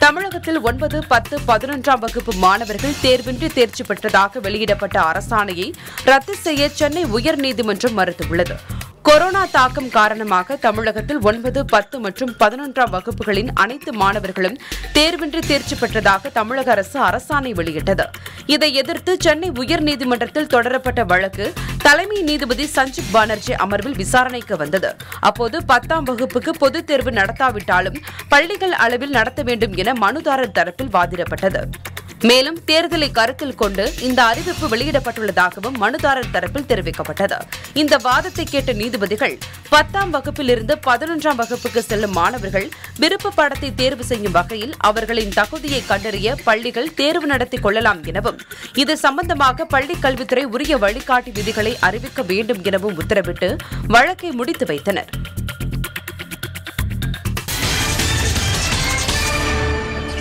தமிழகத்தில் ஒன்பது பத்து பதினொன்றாம் வகுப்பு மாணவர்கள் தேர்வின்றி தேர்ச்சி பெற்றதாக வெளியிடப்பட்ட அரசாணையை ரத்து செய்ய சென்னை உயர்நீதிமன்றம் மறுத்துள்ளது கொரோனா தாக்கம் காரணமாக தமிழகத்தில் ஒன்பது பத்து மற்றும் பதினொன்றாம் வகுப்புகளின் அனைத்து மாணவர்களும் தேர்வின்றி தேர்ச்சி பெற்றதாக தமிழக அரசு அரசாணை வெளியிட்டது இதை எதிர்த்து சென்னை உயர்நீதிமன்றத்தில் தொடரப்பட்ட வழக்கு தலைமை நீதிபதி சஞ்சீப் பானர்ஜி அமர்வில் விசாரணைக்கு வந்தது அப்போது பத்தாம் வகுப்புக்கு பொதுத் தேர்வு நடத்தாவிட்டாலும் பள்ளிகள் அளவில் நடத்த வேண்டும் என மனுதாரர் தரப்பில் வாதிடப்பட்டது மேலும் தேர்தலை கருத்தில் கொண்டு இந்த அறிவிப்பு வெளியிடப்பட்டுள்ளதாகவும் மனுதாரர் தரப்பில் தெரிவிக்கப்பட்டது இந்த வாதத்தை கேட்ட நீதிபதிகள் பத்தாம் வகுப்பிலிருந்து பதினொன்றாம் வகுப்புக்கு செல்லும் மாணவர்கள் விருப்ப பாடத்தை தேர்வு செய்யும் வகையில் அவர்களின் தகுதியை கண்டறிய பள்ளிகள் தேர்வு நடத்திக் கொள்ளலாம் எனவும் இது சம்பந்தமாக பள்ளிக் கல்வித்துறை உரிய வழிகாட்டி விதிகளை அறிவிக்க வேண்டும் எனவும் உத்தரவிட்டு வழக்கை முடித்து வைத்தனர்